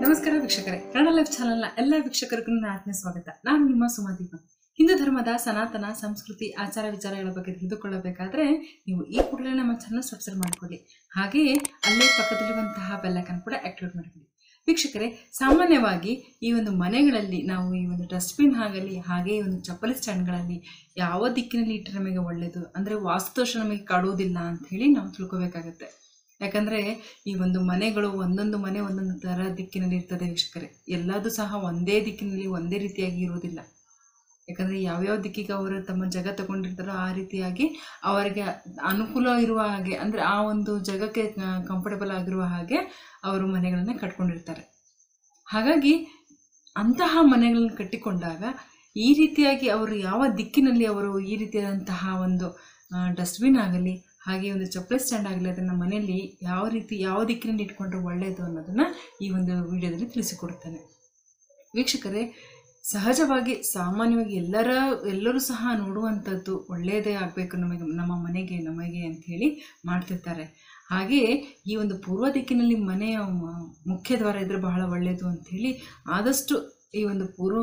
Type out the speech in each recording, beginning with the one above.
ನಮಸ್ಕಾರ ವೀಕ್ಷಕರೇ ಕನ್ನಡ ಲೈಫ್ ಚಾನೆಲ್ನ ಎಲ್ಲ ವೀಕ್ಷಕರಿಗೂ ನನ್ನ ಆತ್ಮೀಯ ಸ್ವಾಗತ ನಾನು ನಿಮ್ಮ ಸುಮದೀಪ ಹಿಂದೂ ಧರ್ಮದ ಸನಾತನ ಸಂಸ್ಕೃತಿ ಆಚಾರ ವಿಚಾರಗಳ ಬಗ್ಗೆ ತಿಳಿದುಕೊಳ್ಳಬೇಕಾದ್ರೆ ನೀವು ಈ ಕೂಡಲೇ ನಮ್ಮ ಚಾನಲ್ ಸಬ್ಸ್ಕ್ರೈಬ್ ಮಾಡಿಕೊಳ್ಳಿ ಹಾಗೆಯೇ ಅಲ್ಲೇ ಪಕ್ಕದಲ್ಲಿರುವಂತಹ ಬೆಲ್ಲೈಕನ್ ಕೂಡ ಆಕ್ಟಿವೇಟ್ ಮಾಡಿಕೊಳ್ಳಿ ವೀಕ್ಷಕರೇ ಸಾಮಾನ್ಯವಾಗಿ ಈ ಒಂದು ಮನೆಗಳಲ್ಲಿ ನಾವು ಈ ಒಂದು ಡಸ್ಟ್ಬಿನ್ ಆಗಲಿ ಹಾಗೆ ಈ ಒಂದು ಚಪ್ಪಲಿ ಸ್ಟ್ಯಾಂಡ್ಗಳಲ್ಲಿ ಯಾವ ದಿಕ್ಕಿನಲ್ಲಿ ಇಟ್ಟರೆ ನಮಗೆ ಒಳ್ಳೆಯದು ಅಂದರೆ ವಾಸ್ತುದೋಷ ನಮಗೆ ಕಾಡುವುದಿಲ್ಲ ಅಂತ ಹೇಳಿ ನಾವು ತಿಳ್ಕೊಬೇಕಾಗತ್ತೆ ಯಾಕಂದರೆ ಈ ಒಂದು ಮನೆಗಳು ಒಂದೊಂದು ಮನೆ ಒಂದೊಂದು ಥರ ದಿಕ್ಕಿನಲ್ಲಿ ಇರ್ತದೆ ವೀಕ್ಷಕರೇ ಎಲ್ಲದೂ ಸಹ ಒಂದೇ ದಿಕ್ಕಿನಲ್ಲಿ ಒಂದೇ ರೀತಿಯಾಗಿ ಇರುವುದಿಲ್ಲ ಯಾಕಂದರೆ ಯಾವ್ಯಾವ ದಿಕ್ಕಿಗೆ ಅವರು ತಮ್ಮ ಜಾಗ ತಗೊಂಡಿರ್ತಾರೋ ಆ ರೀತಿಯಾಗಿ ಅವರಿಗೆ ಅನುಕೂಲ ಇರುವ ಹಾಗೆ ಅಂದರೆ ಆ ಒಂದು ಜಾಗಕ್ಕೆ ಕಂಫರ್ಟಬಲ್ ಆಗಿರುವ ಹಾಗೆ ಅವರು ಮನೆಗಳನ್ನು ಕಟ್ಕೊಂಡಿರ್ತಾರೆ ಹಾಗಾಗಿ ಅಂತಹ ಮನೆಗಳನ್ನು ಕಟ್ಟಿಕೊಂಡಾಗ ಈ ರೀತಿಯಾಗಿ ಅವರು ಯಾವ ದಿಕ್ಕಿನಲ್ಲಿ ಅವರು ಈ ರೀತಿಯಾದಂತಹ ಒಂದು ಡಸ್ಟ್ಬಿನ್ ಆಗಲಿ ಹಾಗೆ ಒಂದು ಚಪ್ಪಲಿ ಸ್ಟ್ಯಾಂಡ್ ಆಗಲಿ ಅದನ್ನು ಮನೆಯಲ್ಲಿ ಯಾವ ರೀತಿ ಯಾವ ದಿಕ್ಕಿನಲ್ಲಿ ಇಟ್ಕೊಂಡ್ರೆ ಒಳ್ಳೆಯದು ಅನ್ನೋದನ್ನು ಈ ಒಂದು ವಿಡಿಯೋದಲ್ಲಿ ತಿಳಿಸಿಕೊಡ್ತೇನೆ ವೀಕ್ಷಕರೇ ಸಹಜವಾಗಿ ಸಾಮಾನ್ಯವಾಗಿ ಎಲ್ಲರ ಎಲ್ಲರೂ ಸಹ ನೋಡುವಂಥದ್ದು ಒಳ್ಳೆಯದೇ ಆಗಬೇಕು ನಮಗೆ ನಮ್ಮ ಮನೆಗೆ ನಮಗೆ ಅಂಥೇಳಿ ಮಾಡ್ತಿರ್ತಾರೆ ಹಾಗೆಯೇ ಈ ಒಂದು ಪೂರ್ವ ದಿಕ್ಕಿನಲ್ಲಿ ಮನೆಯ ಮ- ಮುಖ್ಯ ದ್ವಾರ ಇದ್ದರೆ ಬಹಳ ಒಳ್ಳೆಯದು ಅಂಥೇಳಿ ಆದಷ್ಟು ಈ ಒಂದು ಪೂರ್ವ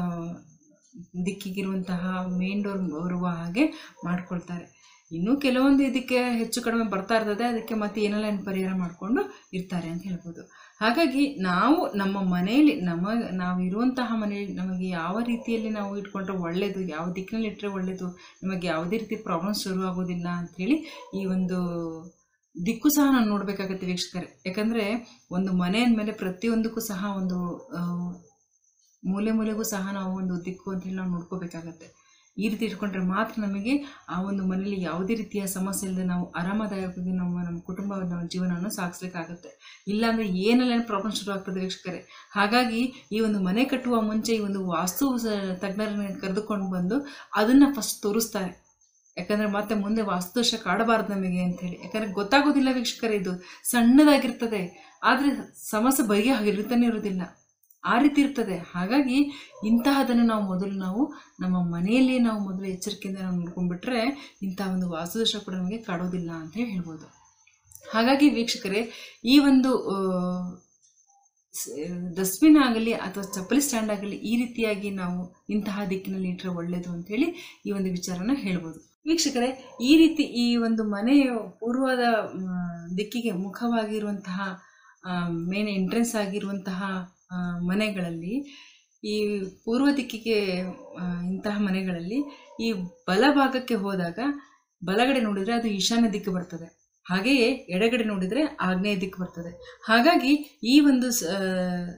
ದಿಕ್ಕಿಗಿರುವಂತಹ ಮೇನ್ ಡೋರ್ ಬರುವ ಹಾಗೆ ಮಾಡ್ಕೊಳ್ತಾರೆ ಇನ್ನೂ ಕೆಲವೊಂದು ಇದಕ್ಕೆ ಹೆಚ್ಚು ಕಡಿಮೆ ಬರ್ತಾ ಇರ್ತದೆ ಅದಕ್ಕೆ ಮತ್ತೆ ಏನೆಲ್ಲ ಏನು ಪರಿಹಾರ ಮಾಡಿಕೊಂಡು ಇರ್ತಾರೆ ಅಂತ ಹೇಳ್ಬೋದು ಹಾಗಾಗಿ ನಾವು ನಮ್ಮ ಮನೆಯಲ್ಲಿ ನಮ್ಮ ನಾವು ಇರುವಂತಹ ಮನೆಯಲ್ಲಿ ನಮಗೆ ಯಾವ ರೀತಿಯಲ್ಲಿ ನಾವು ಇಟ್ಕೊಂಡ್ರೆ ಒಳ್ಳೆಯದು ಯಾವ ದಿಕ್ಕಿನಲ್ಲಿ ಇಟ್ಟರೆ ಒಳ್ಳೆಯದು ನಮಗೆ ಯಾವುದೇ ರೀತಿ ಪ್ರಾಬ್ಲಮ್ಸ್ ಶುರು ಆಗೋದಿಲ್ಲ ಅಂಥೇಳಿ ಈ ಒಂದು ದಿಕ್ಕು ಸಹ ನಾವು ನೋಡಬೇಕಾಗತ್ತೆ ವೀಕ್ಷಕರೇ ಯಾಕಂದರೆ ಒಂದು ಮನೆ ಅಂದಮೇಲೆ ಪ್ರತಿಯೊಂದಕ್ಕೂ ಸಹ ಒಂದು ಆ, ಮೂಲೆ ಮೂಲೆಗೂ ಸಹ ನಾವು ಒಂದು ದಿಕ್ಕು ಅಂತೇಳಿ ನಾವು ನೋಡ್ಕೋಬೇಕಾಗತ್ತೆ ಈ ರೀತಿ ಇಟ್ಕೊಂಡ್ರೆ ಮಾತ್ರ ನಮಗೆ ಆ ಒಂದು ಮನೆಯಲ್ಲಿ ಯಾವುದೇ ರೀತಿಯ ಸಮಸ್ಯೆ ಇಲ್ಲದೆ ನಾವು ಆರಾಮದಾಯಕವಾಗಿ ನಮ್ಮ ನಮ್ಮ ಕುಟುಂಬ ನಮ್ಮ ಜೀವನವನ್ನು ಸಾಗಿಸ್ಲಿಕ್ಕಾಗತ್ತೆ ಇಲ್ಲಾಂದರೆ ಏನೆಲ್ಲ ಪ್ರಾಬ್ಲಮ್ ಶುರು ಆಗ್ತದೆ ವೀಕ್ಷಕರೇ ಹಾಗಾಗಿ ಈ ಒಂದು ಮನೆ ಕಟ್ಟುವ ಮುಂಚೆ ಈ ಒಂದು ವಾಸ್ತು ಸ- ತಜ್ಞರನ್ನ ಕರೆದುಕೊಂಡು ಬಂದು ಅದನ್ನು ಫಸ್ಟ್ ತೋರಿಸ್ತಾರೆ ಯಾಕಂದರೆ ಮತ್ತೆ ಮುಂದೆ ವಾಸ್ತುದೋಷ ಕಾಡಬಾರ್ದು ನಮಗೆ ಅಂಥೇಳಿ ಯಾಕಂದರೆ ಗೊತ್ತಾಗೋದಿಲ್ಲ ವೀಕ್ಷಕರೇ ಇದು ಸಣ್ಣದಾಗಿರ್ತದೆ ಆದರೆ ಸಮಸ್ಯೆ ಬಗೆಹರಿತಾನೆ ಇರೋದಿಲ್ಲ ಆ ರೀತಿ ಇರ್ತದೆ ಹಾಗಾಗಿ ಇಂತಹದನ್ನು ನಾವು ಮೊದಲು ನಾವು ನಮ್ಮ ಮನೆಯಲ್ಲಿಯೇ ನಾವು ಮೊದಲು ಎಚ್ಚರಿಕೆಯಿಂದ ನಾವು ನೋಡ್ಕೊಂಡ್ಬಿಟ್ರೆ ಇಂತಹ ಒಂದು ವಾಸ್ತುದೋಷ ಕೂಡ ನಮಗೆ ಕಾಡೋದಿಲ್ಲ ಅಂತ ಹೇಳಿ ಹೇಳ್ಬೋದು ಹಾಗಾಗಿ ವೀಕ್ಷಕರೇ ಈ ಒಂದು ಡಸ್ಟ್ಬಿನ್ ಆಗಲಿ ಅಥವಾ ಚಪ್ಪಲಿ ಸ್ಟ್ಯಾಂಡ್ ಆಗಲಿ ಈ ರೀತಿಯಾಗಿ ನಾವು ಇಂತಹ ದಿಕ್ಕಿನಲ್ಲಿ ಇಟ್ಟರೆ ಒಳ್ಳೆಯದು ಅಂತೇಳಿ ಈ ಒಂದು ವಿಚಾರನ ಹೇಳ್ಬೋದು ವೀಕ್ಷಕರೇ ಈ ರೀತಿ ಈ ಒಂದು ಮನೆಯ ಪೂರ್ವದ ಮ್, ದಿಕ್ಕಿಗೆ ಮುಖವಾಗಿರುವಂತಹ ಮೇನ್ ಎಂಟ್ರೆನ್ಸ್ ಆಗಿರುವಂತಹ ಆ, ಮನೆಗಳಲ್ಲಿ ಈ ಪೂರ್ವ ದಿಕ್ಕಿಗೆ ಆ, ಇಂತಹ ಮನೆಗಳಲ್ಲಿ ಈ ಬಲಭಾಗಕ್ಕೆ ಹೋದಾಗ ಬಲಗಡೆ ನೋಡಿದರೆ ಅದು ಈಶಾನ್ಯ ದಿಕ್ಕು ಬರ್ತದೆ ಹಾಗೆಯೇ ಎಡಗಡೆ ನೋಡಿದರೆ ಆಗ್ನೇಯ ದಿಕ್ಕು ಬರ್ತದೆ ಹಾಗಾಗಿ ಈ ಒಂದು ಸ- ಆ,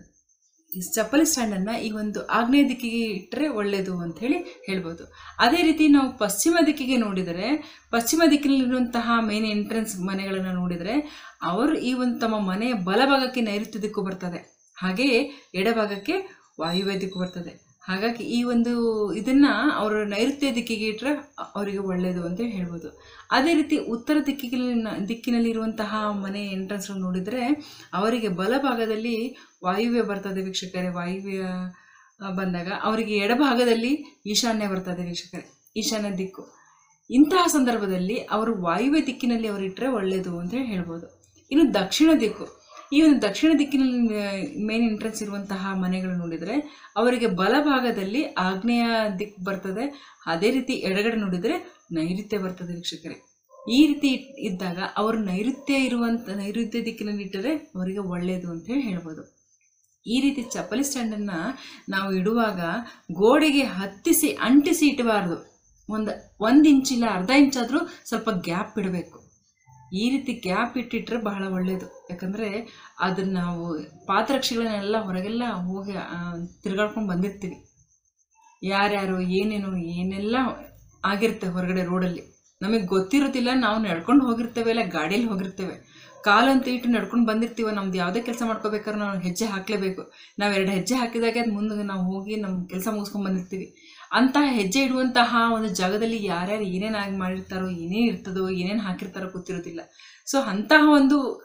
ಈ ಚಪ್ಪಲಿ ಸ್ಟ್ಯಾಂಡನ್ನು ಈ ಒಂದು ಆಗ್ನೇಯ ದಿಕ್ಕಿಗೆ ಇಟ್ಟರೆ ಒಳ್ಳೆಯದು ಅಂತ ಹೇಳಿ ಹೇಳ್ಬೋದು ಅದೇ ರೀತಿ ನಾವು ಪಶ್ಚಿಮ ದಿಕ್ಕಿಗೆ ನೋಡಿದರೆ ಪಶ್ಚಿಮ ದಿಕ್ಕಿನಲ್ಲಿರುವಂತಹ ಮೇನ್ ಎಂಟ್ರೆನ್ಸ್ ಮನೆಗಳನ್ನು ನೋಡಿದರೆ ಅವರು ಈ ಒಂದು ತಮ್ಮ ಮನೆಯ ಬಲಭಾಗಕ್ಕೆ ನೈಋತ್ಯ ದಿಕ್ಕು ಬರ್ತದೆ ಹಾಗೆಯೇ ಎಡಭಾಗಕ್ಕೆ ವಾಯುವ್ಯ ದಿಕ್ಕು ಬರ್ತದೆ ಹಾಗಾಗಿ ಈ ಒಂದು ಇದನ್ನ ಅವರು ನೈಋತ್ಯ ದಿಕ್ಕಿಗೆ ಇಟ್ಟರೆ ಅವರಿಗೆ ಒಳ್ಳೆಯದು ಅಂತ ಹೇಳ್ಬೋದು ಅದೇ ರೀತಿ ಉತ್ತರ ದಿಕ್ಕಿಗೆ ದಿಕ್ಕಿನಲ್ಲಿರುವಂತಹ ಮನೆ ಎಂಟ್ರೆನ್ಸ್ ನೋಡಿದರೆ ಅವರಿಗೆ ಬಲಭಾಗದಲ್ಲಿ ವಾಯುವ್ಯ ಬರ್ತದೆ ವೀಕ್ಷಕರೇ ವಾಯುವ್ಯ ಆ, ಬಂದಾಗ ಅವರಿಗೆ ಎಡಭಾಗದಲ್ಲಿ ಈಶಾನ್ಯ ಬರ್ತದೆ ವೀಕ್ಷಕರೇ ಈಶಾನ್ಯ ದಿಕ್ಕು ಇಂತಹ ಸಂದರ್ಭದಲ್ಲಿ ಅವರು ವಾಯುವ್ಯ ದಿಕ್ಕಿನಲ್ಲಿ ಅವರು ಇಟ್ಟರೆ ಒಳ್ಳೆಯದು ಅಂತ ಹೇಳಿ ಹೇಳ್ಬೋದು ಇನ್ನು ದಕ್ಷಿಣ ದಿಕ್ಕು ಈ ಒಂದು ದಕ್ಷಿಣ ದಿಕ್ಕಿನಲ್ಲಿ ಮೇನ್ ಎಂಟ್ರೆನ್ಸ್ ಇರುವಂತಹ ಮನೆಗಳು ನೋಡಿದರೆ ಅವರಿಗೆ ಬಲಭಾಗದಲ್ಲಿ ಆಗ್ನೇಯ ದಿಕ್ಕು ಬರ್ತದೆ ಅದೇ ರೀತಿ ಎಡಗಡೆ ನೋಡಿದರೆ ನೈಋತ್ಯ ಬರ್ತದೆ ವೀಕ್ಷಕರೇ ಈ ರೀತಿ ಇಟ್- ಇದ್ದಾಗ ಅವರು ನೈಋತ್ಯ ಇರುವಂಥ ನೈಋತ್ಯ ದಿಕ್ಕಿನಲ್ಲಿ ಇಟ್ಟರೆ ಅವರಿಗೆ ಒಳ್ಳೆಯದು ಅಂತ ಹೇಳಿ ಹೇಳ್ಬೋದು ಈ ರೀತಿ ಚಪ್ಪಲಿ ಸ್ಟ್ಯಾಂಡನ್ನು ನಾವು ಇಡುವಾಗ ಗೋಡೆಗೆ ಹತ್ತಿಸಿ ಅಂಟಿಸಿ ಇಡಬಾರ್ದು ಒಂದು ಒಂದು ಇಂಚಿಲ್ಲ ಅರ್ಧ ಇಂಚಾದರೂ ಸ್ವಲ್ಪ ಗ್ಯಾಪ್ ಇಡಬೇಕು ಈ ರೀತಿ ಗ್ಯಾಪ್ ಇಟ್ಟಿಟ್ರೆ ಬಹಳ ಒಳ್ಳೆಯದು ಯಾಕಂದರೆ ಅದನ್ನು ನಾವು ಪಾತ್ರಕ್ಷಿಗಳನ್ನೆಲ್ಲ ಹೊರಗೆಲ್ಲ ಹೋಗಿ ತಿರುಗಾಡ್ಕೊಂಡು ಬಂದಿರ್ತೀವಿ ಯಾರ್ಯಾರು ಏನೇನು ಏನೆಲ್ಲ ಆಗಿರುತ್ತೆ ಹೊರಗಡೆ ರೋಡಲ್ಲಿ ನಮಗೆ ಗೊತ್ತಿರೋದಿಲ್ಲ ನಾವು ನಡ್ಕೊಂಡು ಹೋಗಿರ್ತೇವೆ ಇಲ್ಲ ಗಾಡಿಯಲ್ಲಿ ಹೋಗಿರ್ತೇವೆ ಕಾಲಂತ ಇಟ್ಟು ನಡ್ಕೊಂಡು ಬಂದಿರ್ತೀವ ನಮ್ದು ಯಾವುದೇ ಕೆಲಸ ಮಾಡ್ಕೋಬೇಕಾದ್ರೆ ನಾವು ಹೆಜ್ಜೆ ಹಾಕಲೇಬೇಕು ನಾವು ಎರಡು ಹೆಜ್ಜೆ ಹಾಕಿದಾಗ ಅದು ಮುಂದೆ ನಾವು ಹೋಗಿ ನಮ್ಮ ಕೆಲಸ ಮುಗಿಸ್ಕೊಂಡು ಬಂದಿರ್ತೀವಿ ಅಂತಹ ಹೆಜ್ಜೆ ಇಡುವಂತಹ ಒಂದು ಜಾಗದಲ್ಲಿ ಯಾರ್ಯಾರು ಏನೇನಾಗಿ ಮಾಡಿರ್ತಾರೋ ಏನೇನು ಇರ್ತದೋ ಏನೇನು ಹಾಕಿರ್ತಾರೋ ಗೊತ್ತಿರೋದಿಲ್ಲ ಸೊ ಅಂತಹ ಒಂದು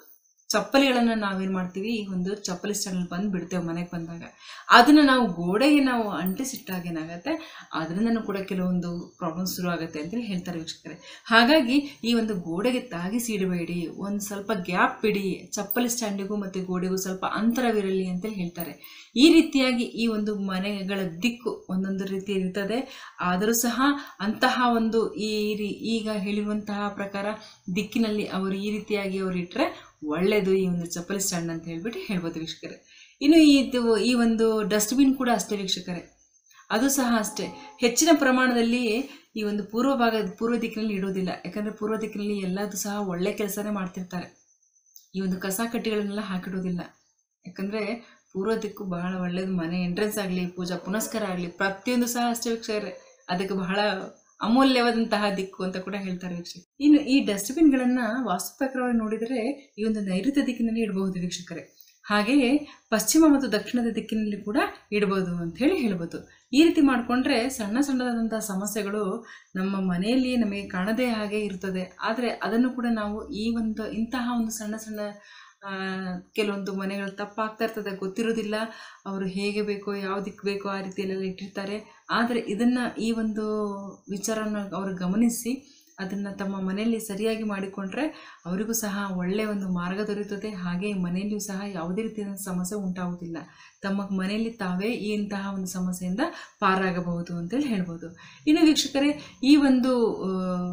ಚಪ್ಪಲಿಗಳನ್ನು ನಾವೇನು ಮಾಡ್ತೀವಿ ಈ ಒಂದು ಚಪ್ಪಲಿ ಸ್ಟ್ಯಾಂಡಲ್ಲಿ ಬಂದು ಬಿಡ್ತೇವೆ ಮನೆಗೆ ಬಂದಾಗ ಅದನ್ನು ನಾವು ಗೋಡೆಗೆ ನಾವು ಅಂಟಿಸಿಟ್ಟಾಗ ಏನಾಗುತ್ತೆ ಅದರಿಂದನೂ ಕೂಡ ಕೆಲವೊಂದು ಪ್ರಾಬ್ಲಮ್ಸ್ ಶುರು ಆಗುತ್ತೆ ಅಂತೇಳಿ ಹೇಳ್ತಾರೆ ವೀಕ್ಷಕರೇ ಹಾಗಾಗಿ ಈ ಒಂದು ಗೋಡೆಗೆ ತಾಗಿಸಿ ಇಡಬೇಡಿ ಒಂದು ಸ್ವಲ್ಪ ಗ್ಯಾಪ್ ಬಿಡಿ ಚಪ್ಪಲಿ ಸ್ಟ್ಯಾಂಡಿಗೂ ಮತ್ತು ಗೋಡೆಗೂ ಸ್ವಲ್ಪ ಅಂತರವಿರಲಿ ಅಂತೇಳಿ ಹೇಳ್ತಾರೆ ಈ ರೀತಿಯಾಗಿ ಈ ಒಂದು ಮನೆಗಳ ದಿಕ್ಕು ಒಂದೊಂದು ರೀತಿ ಇರ್ತದೆ ಆದರೂ ಸಹ ಅಂತಹ ಒಂದು ಈ ರೀ ಈಗ ಹೇಳಿರುವಂತಹ ಪ್ರಕಾರ ದಿಕ್ಕಿನಲ್ಲಿ ಅವರು ಈ ರೀತಿಯಾಗಿ ಅವರು ಇಟ್ಟರೆ ಒಳ್ಳೆಯದು ಈ ಒಂದು ಚಪ್ಪಲಿ ಸ್ಟ್ಯಾಂಡ್ ಅಂತ ಹೇಳ್ಬಿಟ್ಟು ಹೇಳ್ಬೋದು ವೀಕ್ಷಕರೇ ಇನ್ನು ಇದು ಈ ಒಂದು ಡಸ್ಟ್ಬಿನ್ ಕೂಡ ಅಷ್ಟೇ ವೀಕ್ಷಕರೇ ಅದು ಸಹ ಅಷ್ಟೇ ಹೆಚ್ಚಿನ ಪ್ರಮಾಣದಲ್ಲಿ ಈ ಒಂದು ಪೂರ್ವ ಭಾಗದ ಪೂರ್ವ ದಿಕ್ಕಿನಲ್ಲಿ ಇಡೋದಿಲ್ಲ ಯಾಕಂದರೆ ಪೂರ್ವ ದಿಕ್ಕಿನಲ್ಲಿ ಎಲ್ಲದೂ ಸಹ ಒಳ್ಳೆ ಕೆಲಸನೇ ಮಾಡ್ತಿರ್ತಾರೆ ಈ ಒಂದು ಕಸ ಕಡ್ಡಿಗಳನ್ನೆಲ್ಲ ಹಾಕಿಡೋದಿಲ್ಲ ಯಾಕಂದರೆ ಪೂರ್ವ ದಿಕ್ಕು ಬಹಳ ಒಳ್ಳೇದು ಮನೆ ಎಂಟ್ರೆನ್ಸ್ ಆಗಲಿ ಪೂಜಾ ಪುನಸ್ಕಾರ ಆಗಲಿ ಪ್ರತಿಯೊಂದು ಸಹ ಅಷ್ಟೇ ವೀಕ್ಷಕರೇ ಅದಕ್ಕೆ ಬಹಳ ಅಮೂಲ್ಯವಾದಂತಹ ದಿಕ್ಕು ಅಂತ ಕೂಡ ಹೇಳ್ತಾರೆ ವೀಕ್ಷಕ ಇನ್ನು ಈ ಡಸ್ಟ್ಬಿನ್ಗಳನ್ನು ವಾಸ್ತು ಪ್ರಕಾರವಾಗಿ ನೋಡಿದರೆ ಈ ಒಂದು ನೈಋತ್ಯ ದಿಕ್ಕಿನಲ್ಲಿ ಇಡಬಹುದು ವೀಕ್ಷಕರೇ ಹಾಗೆಯೇ ಪಶ್ಚಿಮ ಮತ್ತು ದಕ್ಷಿಣದ ದಿಕ್ಕಿನಲ್ಲಿ ಕೂಡ ಇಡ್ಬೋದು ಅಂತ ಹೇಳಿ ಹೇಳ್ಬೋದು ಈ ರೀತಿ ಮಾಡಿಕೊಂಡ್ರೆ ಸಣ್ಣ ಸಣ್ಣದಾದಂತಹ ಸಮಸ್ಯೆಗಳು ನಮ್ಮ ಮನೆಯಲ್ಲಿ ನಮಗೆ ಕಾಣದೇ ಹಾಗೆ ಇರ್ತದೆ ಆದರೆ ಅದನ್ನು ಕೂಡ ನಾವು ಈ ಒಂದು ಇಂತಹ ಒಂದು ಸಣ್ಣ ಸಣ್ಣ ಆ, ಕೆಲವೊಂದು ಮನೆಗಳು ತಪ್ಪಾಗ್ತಾ ಇರ್ತದೆ ಗೊತ್ತಿರೋದಿಲ್ಲ ಅವರು ಹೇಗೆ ಬೇಕೋ ಯಾವ ದಿಕ್ಕು ಬೇಕೋ ಆ ರೀತಿಯಲ್ಲೆಲ್ಲ ಇಟ್ಟಿರ್ತಾರೆ ಆದರೆ ಇದನ್ನು ಈ ಒಂದು ವಿಚಾರನ ಅವರು ಗಮನಿಸಿ ಅದನ್ನು ತಮ್ಮ ಮನೆಯಲ್ಲಿ ಸರಿಯಾಗಿ ಮಾಡಿಕೊಂಡ್ರೆ ಅವರಿಗೂ ಸಹ ಒಳ್ಳೆಯ ಒಂದು ಮಾರ್ಗ ದೊರೆಯುತ್ತದೆ ಹಾಗೆ ಮನೆಯಲ್ಲಿಯೂ ಸಹ ಯಾವುದೇ ರೀತಿಯ ಸಮಸ್ಯೆ ಉಂಟಾಗುವುದಿಲ್ಲ ತಮ್ಮ ಮನೆಯಲ್ಲಿ ತಾವೇ ಈ ಇಂತಹ ಒಂದು ಸಮಸ್ಯೆಯಿಂದ ಪಾರಾಗಬಹುದು ಅಂತೇಳಿ ಹೇಳ್ಬೋದು ಇನ್ನು ವೀಕ್ಷಕರೇ ಈ ಒಂದು ಆ,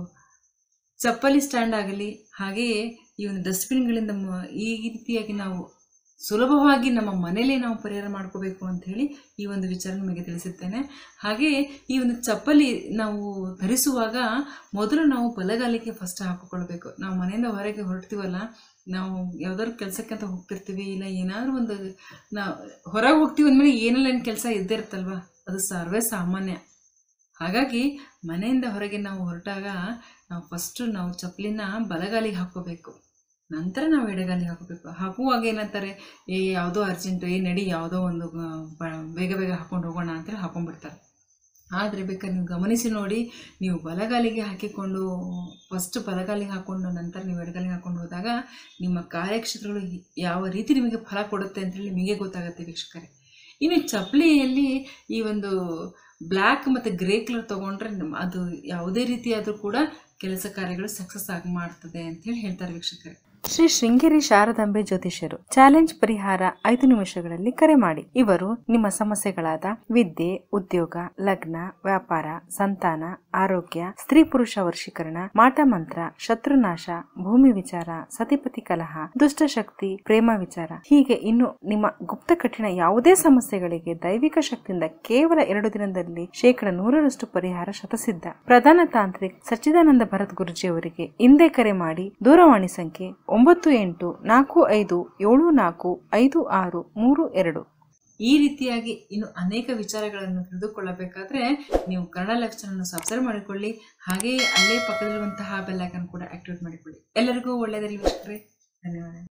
ಚಪ್ಪಲಿ ಸ್ಟ್ಯಾಂಡ್ ಆಗಲಿ ಹಾಗೆಯೇ ಈ ಒಂದು ಡಸ್ಟ್ಬಿನ್ಗಳಿಂದ ಮ- ಈ ರೀತಿಯಾಗಿ ನಾವು ಸುಲಭವಾಗಿ ನಮ್ಮ ಮನೆಯಲ್ಲೇ ನಾವು ಪರಿಹಾರ ಮಾಡ್ಕೋಬೇಕು ಅಂತ ಹೇಳಿ ಈ ಒಂದು ವಿಚಾರ ನಿಮಗೆ ತಿಳಿಸುತ್ತೇನೆ ಹಾಗೆಯೇ ಈ ಒಂದು ಚಪ್ಪಲಿ ನಾವು ಧರಿಸುವಾಗ ಮೊದಲು ನಾವು ಬಲಗಾಲಿಗೆ ಫಸ್ಟ್ ಹಾಕಿಕೊಳ್ಬೇಕು ನಾವು ಮನೆಯಿಂದ ಹೊರಗೆ ಹೊರಡ್ತೀವಲ್ಲ ನಾವು ಯಾವ್ದಾದ್ರು ಕೆಲಸಕ್ಕೆ ಅಂತ ಹೋಗ್ತಿರ್ತೀವಿ ಇಲ್ಲ ಏನಾದರೂ ಒಂದು ನಾವು ಹೊರಗೆ ಹೋಗ್ತೀವಿ ಅಂದಮೇಲೆ ಏನೆಲ್ಲ ಏನು ಕೆಲಸ ಇದ್ದೇ ಇರುತ್ತಲ್ವ ಅದು ಸರ್ವೇ ಸಾಮಾನ್ಯ ಹಾಗಾಗಿ ಮನೆಯಿಂದ ಹೊರಗೆ ನಾವು ಹೊರಟಾಗ ನಾವು ಫಸ್ಟು ನಾವು ಚಪ್ಪಲಿನ ಬಲಗಾಲಿಗೆ ಹಾಕೋಬೇಕು ನಂತರ ನಾವು ಎಡಗಾಲಿಗೆ ಹಾಕೋಬೇಕು ಹಾಕುವಾಗ ಏನಂತಾರೆ ಏ ಯಾವುದೋ ಅರ್ಜೆಂಟು ಏ ನಡಿ ಯಾವುದೋ ಒಂದು ಆ, ಬ- ಬೇಗ ಬೇಗ ಹಾಕೊಂಡು ಹೋಗೋಣ ಅಂತೇಳಿ ಹಾಕೊಂಡ್ಬಿಡ್ತಾರೆ ಆದರೆ ಬೇಕಾದ್ರೆ ನೀವು ಗಮನಿಸಿ ನೋಡಿ ನೀವು ಬಲಗಾಲಿಗೆ ಹಾಕಿಕೊಂಡು ಫಸ್ಟ್ ಬಲಗಾಲಿಗೆ ಹಾಕ್ಕೊಂಡು ನಂತರ ನೀವು ಎಡಗಾಲಿಗೆ ಹಾಕೊಂಡು ಹೋದಾಗ ನಿಮ್ಮ ಕಾರ್ಯಕ್ಷೇತ್ರಗಳು ಯಾವ ರೀತಿ ನಿಮಗೆ ಫಲ ಕೊಡುತ್ತೆ ಅಂತೇಳಿ ನಿಮಗೆ ಗೊತ್ತಾಗುತ್ತೆ ವೀಕ್ಷಕರೇ ಇನ್ನು ಚಪ್ಪಲಿಯಲ್ಲಿ ಈ ಒಂದು ಬ್ಲ್ಯಾಕ್ ಮತ್ತು ಗ್ರೇ ಕಲರ್ ತೊಗೊಂಡ್ರೆ ನಮ್ಮ- ಅದು ಯಾವುದೇ ರೀತಿಯಾದರೂ ಕೂಡ ಕೆಲಸ ಕಾರ್ಯಗಳು ಸಕ್ಸಸ್ ಆಗಿ ಮಾಡ್ತದೆ ಅಂತೇಳಿ ಹೇಳ್ತಾರೆ ವೀಕ್ಷಕರೇ ಶ್ರೀ ಶೃಂಗೇರಿ ಶಾರದಾಂಬೆ ಜ್ಯೋತಿಷ್ಯರು ಚಾಲೆಂಜ್ ಪರಿಹಾರ ಐದು ನಿಮಿಷಗಳಲ್ಲಿ ಕರೆ ಮಾಡಿ ಇವರು ನಿಮ್ಮ ಸಮಸ್ಯೆಗಳಾದ ವಿದ್ಯೆ ಉದ್ಯೋಗ ಲಗ್ನ ವ್ಯಾಪಾರ ಸಂತಾನ ಆರೋಗ್ಯ ಸ್ತ್ರೀ ಪುರುಷ ವರ್ಷೀಕರಣ ಮಾಟ ಮಂತ್ರ ಶತ್ರುನಾಶ ಭೂಮಿ ವಿಚಾರ ಸತಿಪತಿ ಕಲಹ ದುಷ್ಟಶಕ್ತಿ ಪ್ರೇಮ ವಿಚಾರ ಹೀಗೆ ಇನ್ನು ನಿಮ್ಮ ಗುಪ್ತ ಕಠಿಣ ಯಾವುದೇ ಸಮಸ್ಯೆಗಳಿಗೆ ದೈವಿಕ ಶಕ್ತಿಯಿಂದ ಕೇವಲ ಎರಡು ದಿನದಲ್ಲಿ ಶೇಕಡ ನೂರರಷ್ಟು ಪರಿಹಾರ ಶತಸಿದ್ಧ ಪ್ರಧಾನ ತಾಂತ್ರಿಕ್ ಸಚ್ಚಿದಾನಂದ ಭರತ್ ಗುರುಜಿಯವರಿಗೆ ಹಿಂದೆ ಕರೆ ಮಾಡಿ ದೂರವಾಣಿ ಸಂಖ್ಯೆ ಒಂಬತ್ತು ಎಂಟು ನಾಲ್ಕು ಐದು ಏಳು ನಾಲ್ಕು ಐದು ಆರು ಮೂರು ಎರಡು ಈ ರೀತಿಯಾಗಿ ಇನ್ನು ಅನೇಕ ವಿಚಾರಗಳನ್ನು ತಿಳಿದುಕೊಳ್ಳಬೇಕಾದ್ರೆ ನೀವು ಕನ್ನಡ ಲೆಕ್ಚರನ್ನು ಸಬ್ಸ್ಕ್ರೈಬ್ ಮಾಡಿಕೊಳ್ಳಿ ಹಾಗೆಯೇ ಅಲ್ಲೇ ಪಕ್ಕದಲ್ಲಿರುವಂತಹ ಬೆಲ್ ಐಕನ್ ಕೂಡ ಆಕ್ಟಿವೇಟ್ ಮಾಡಿಕೊಳ್ಳಿ ಎಲ್ಲರಿಗೂ ಒಳ್ಳೆಯದಿರಲಿ ವೀಕ್ಷಕರೇ ಧನ್ಯವಾದ